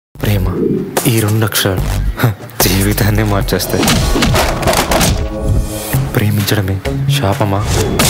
ప్రేమ ఈ రెండు అక్షరాలు హ, జీవితాన్ని మార్చేస్తాయి ప్రేమించడమే శాపమా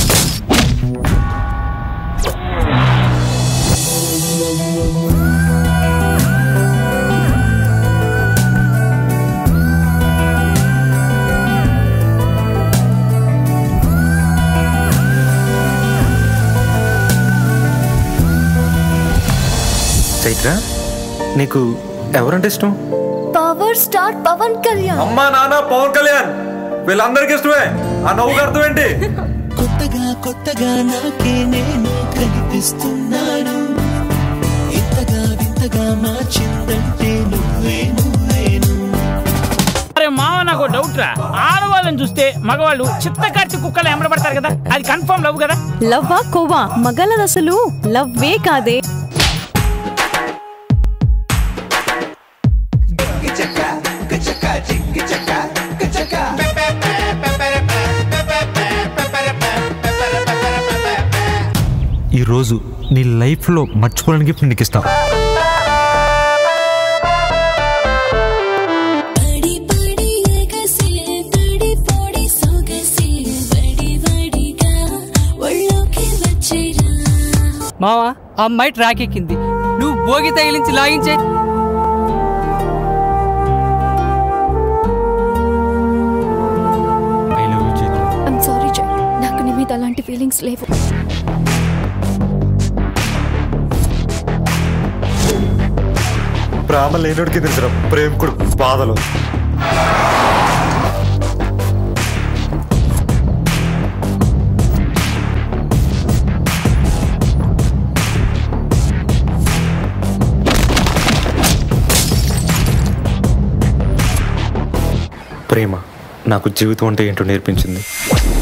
చైత్ర నీకు ఎవరంటే ఇష్టం పవర్ స్టార్ పవన్ కళ్యాణ్ అమ్మా నాన్న పవన్ కళ్యాణ్ వీళ్ళందరికీ ఇష్టమే ఆ నవ్వుకు అర్థం ఏంటి కొత్తగా కొత్తగా నాకే నేను కనిపిస్తున్నాను ఇంతగా వింతగా మార్చిందంటే నువ్వే నువ్వేను అరే మావ నాకు డౌట్ రా ఆడవాళ్ళని చూస్తే మగవాళ్ళు చిత్తకార్తి కుక్కలు ఎంబడబడతారు కదా అది కన్ఫర్మ్ లవ్ కదా లవ్వా కొవ్వా మగలది అసలు లవ్వే కాదే ఈ రోజు నీ లైఫ్లో మర్చిపోలేని గిఫ్ట్ నీకు ఇస్తాం పడి పడి ఎగసే తడి పొడి సొగసే వడి వడిగా ఒళ్ళోకి వచ్చేరా మావా ఆ అమ్మాయి ట్రాక్ ఎక్కింది నువ్వు భోగి తగిలించి లాగించే I love you Chaitra I'm sorry Jai నాకు నీ మీద అలాంటి ఫీలింగ్స్ లేవు ప్రేమ లేనుడికి తెలుసు ప్రేమికుడు బాధలు ప్రేమ నాకు జీవితం అంటే ఏంటో నేర్పించింది